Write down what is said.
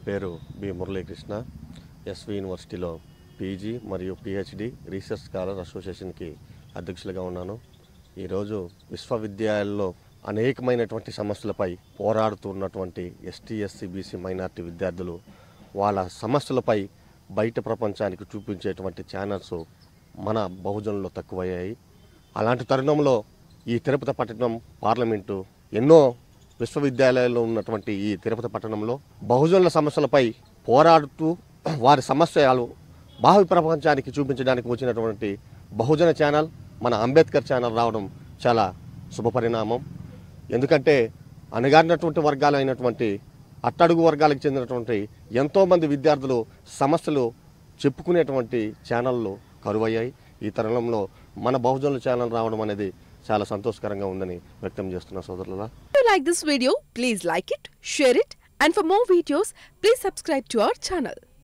పేరు B Muralikrishna SV యూనివర్సిటీలో PG మరియు పిహెచ్డి రీసెర్చ్ స్కాలర్ అసోసియేషన్కి అధ్యక్షులుగా ఉన్నాను ఈరోజు విశ్వవిద్యాలయాల్లో అనేకమైనటువంటి సమస్యలపై పోరాడుతున్నటువంటి ఎస్టీ ఎస్సీ బీసీ మైనార్టీ విద్యార్థులు వాళ్ళ సమస్యలపై బయట ప్రపంచానికి చూపించేటువంటి ఛానల్స్ మన బహుజనుల్లో తక్కువయ్యాయి అలాంటి తరుణంలో ఈ తిరుపతి పట్టణం పార్లమెంటు ఎన్నో విశ్వవిద్యాలయాల్లో ఉన్నటువంటి ఈ తిరుపతి పట్టణంలో బహుజనుల సమస్యలపై పోరాడుతూ వారి సమస్యలు భావి ప్రపంచానికి చూపించడానికి వచ్చినటువంటి బహుజన ఛానల్ మన అంబేద్కర్ ఛానల్ రావడం చాలా శుభపరిణామం ఎందుకంటే అణగారినటువంటి వర్గాలైనటువంటి అట్టడుగు వర్గాలకు చెందినటువంటి ఎంతోమంది విద్యార్థులు సమస్యలు చెప్పుకునేటువంటి ఛానళ్ళు కరువయ్యాయి ఈ తరుణంలో మన బహుజనుల ఛానల్ రావడం అనేది చాలా సంతోషకరంగా ఉందని వ్యక్తం చేస్తున్న సోదరుల If you like this video, please like it, share it, and for more videos, please subscribe to our channel.